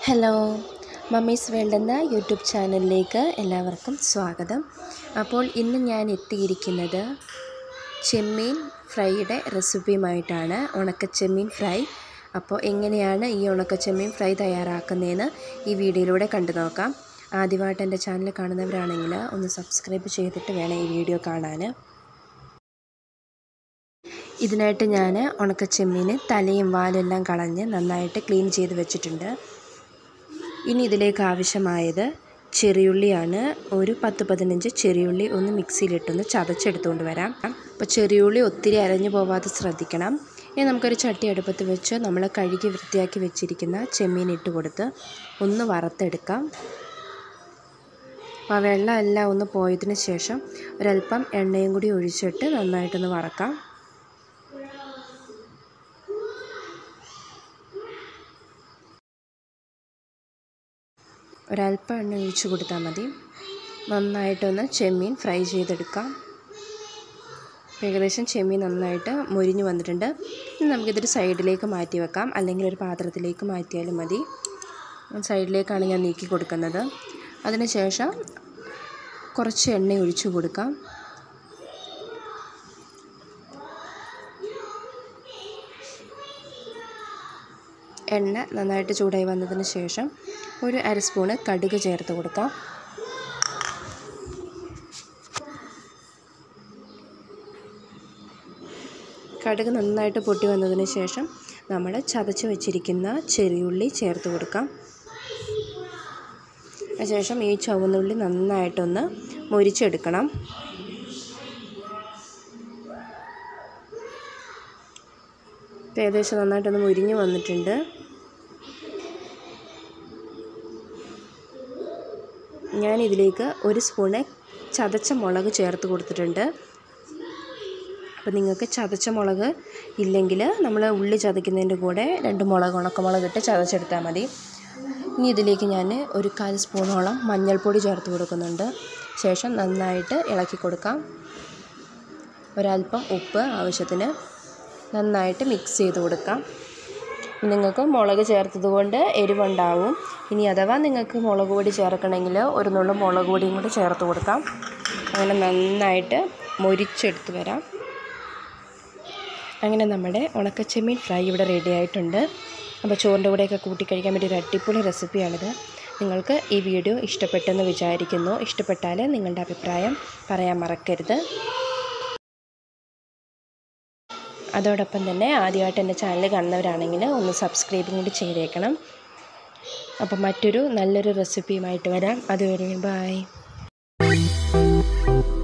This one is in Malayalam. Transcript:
ഹലോ മമ്മീസ് വേൾഡ് എന്ന യൂട്യൂബ് ചാനലിലേക്ക് എല്ലാവർക്കും സ്വാഗതം അപ്പോൾ ഇന്ന് ഞാൻ എത്തിയിരിക്കുന്നത് ചെമ്മീൻ ഫ്രൈയുടെ റെസിപ്പിയുമായിട്ടാണ് ഉണക്കച്ചെമ്മീൻ ഫ്രൈ അപ്പോൾ എങ്ങനെയാണ് ഈ ഉണക്കച്ചെമ്മീൻ ഫ്രൈ തയ്യാറാക്കുന്നതെന്ന് ഈ വീഡിയോയിലൂടെ കണ്ടു നോക്കാം ആദ്യമായിട്ട് എൻ്റെ ചാനൽ കാണുന്നവരാണെങ്കിൽ ഒന്ന് സബ്സ്ക്രൈബ് ചെയ്തിട്ട് വേണം ഈ വീഡിയോ കാണാൻ ഇതിനായിട്ട് ഞാൻ ഉണക്കച്ചെമ്മീൻ തലയും വാലും എല്ലാം കളഞ്ഞ് നന്നായിട്ട് ക്ലീൻ ചെയ്ത് വെച്ചിട്ടുണ്ട് ഇനി ഇതിലേക്ക് ആവശ്യമായത് ചെറിയുള്ളിയാണ് ഒരു പത്ത് പതിനഞ്ച് ചെറിയുള്ളി ഒന്ന് മിക്സിയിലിട്ടൊന്ന് ചതച്ചെടുത്തുകൊണ്ട് വരാം അപ്പോൾ ചെറിയുള്ളി ഒത്തിരി അരഞ്ഞു പോവാതെ ശ്രദ്ധിക്കണം ഇനി നമുക്കൊരു ചട്ടി അടുപ്പത്ത് വെച്ച് നമ്മൾ കഴുകി വൃത്തിയാക്കി വെച്ചിരിക്കുന്ന ചെമ്മീൻ ഇട്ട് കൊടുത്ത് ഒന്ന് വറുത്തെടുക്കാം അപ്പോൾ ആ വെള്ളം എല്ലാം ഒന്ന് പോയതിന് ശേഷം ഒരല്പം എണ്ണയും കൂടി ഒഴിച്ചിട്ട് നന്നായിട്ടൊന്ന് വറക്കാം ഒരല്പം എണ്ണ ഒഴിച്ച് കൊടുത്താൽ മതി നന്നായിട്ടൊന്ന് ചെമ്മീൻ ഫ്രൈ ചെയ്തെടുക്കാം ഏകദേശം ചെമ്മീൻ നന്നായിട്ട് മുരിഞ്ഞ് വന്നിട്ടുണ്ട് ഇനി നമുക്കിതൊരു സൈഡിലേക്ക് മാറ്റി വെക്കാം അല്ലെങ്കിൽ ഒരു പാത്രത്തിലേക്ക് മാറ്റിയാലും മതി സൈഡിലേക്കാണ് ഞാൻ നീക്കി കൊടുക്കുന്നത് അതിനുശേഷം കുറച്ച് എണ്ണ ഒഴിച്ചു കൊടുക്കാം എണ്ണ നന്നായിട്ട് ചൂടായി വന്നതിന് ശേഷം ഒരു അര സ്പൂണ് കടുക് ചേർത്ത് കൊടുക്കാം കടുക് നന്നായിട്ട് പൊട്ടി വന്നതിന് ശേഷം നമ്മൾ ചതച്ച് വെച്ചിരിക്കുന്ന ചെറിയുള്ളി ചേർത്ത് കൊടുക്കാം അതിനുശേഷം ഈ ചുവന്നുള്ളി നന്നായിട്ടൊന്ന് മുരിച്ചെടുക്കണം ഏകദേശം നന്നായിട്ടൊന്ന് മുരിഞ്ഞ് വന്നിട്ടുണ്ട് ഞാൻ ഇതിലേക്ക് ഒരു സ്പൂണ് ചതച്ച മുളക് ചേർത്ത് കൊടുത്തിട്ടുണ്ട് അപ്പോൾ നിങ്ങൾക്ക് ചതച്ച മുളക് ഇല്ലെങ്കിൽ നമ്മൾ ഉള്ളി ചതയ്ക്കുന്നതിൻ്റെ കൂടെ രണ്ട് മുളക് ഉണക്കമുളക് ഇട്ട് ചതച്ചെടുത്താൽ മതി ഇനി ഇതിലേക്ക് ഞാൻ ഒരു കാൽ സ്പൂണോളം മഞ്ഞൾപ്പൊടി ചേർത്ത് കൊടുക്കുന്നുണ്ട് ശേഷം നന്നായിട്ട് ഇളക്കി കൊടുക്കാം ഒരല്പം ഉപ്പ് ആവശ്യത്തിന് നന്നായിട്ട് മിക്സ് ചെയ്ത് കൊടുക്കാം നിങ്ങൾക്ക് മുളക് ചേർത്തത് കൊണ്ട് എരിവുണ്ടാവും ഇനി അഥവാ നിങ്ങൾക്ക് മുളക് പൊടി ചേർക്കണമെങ്കിൽ ഒരു നുള്ളു മുളക് പൊടിയും കൂടി ചേർത്ത് കൊടുക്കാം അങ്ങനെ നന്നായിട്ട് മൊരിച്ചെടുത്ത് വരാം അങ്ങനെ നമ്മുടെ ഉണക്കച്ചെമ്മീൻ ഫ്രൈ ഇവിടെ റെഡി ആയിട്ടുണ്ട് അപ്പോൾ ചോറിൻ്റെ കൂടെയൊക്കെ കൂട്ടി കഴിക്കാൻ വേണ്ടി ഒരു അടിപൊളി റെസിപ്പിയാണിത് നിങ്ങൾക്ക് ഈ വീഡിയോ ഇഷ്ടപ്പെട്ടെന്ന് വിചാരിക്കുന്നു ഇഷ്ടപ്പെട്ടാൽ നിങ്ങളുടെ അഭിപ്രായം പറയാൻ മറക്കരുത് അതോടൊപ്പം തന്നെ ആദ്യമായിട്ട് എൻ്റെ ചാനൽ കാണുന്നവരാണെങ്കിൽ ഒന്ന് സബ്സ്ക്രൈബും കൂടി ചെയ്തേക്കണം അപ്പം മറ്റൊരു നല്ലൊരു റെസിപ്പിയുമായിട്ട് വരാം അതുവരെ ബായ്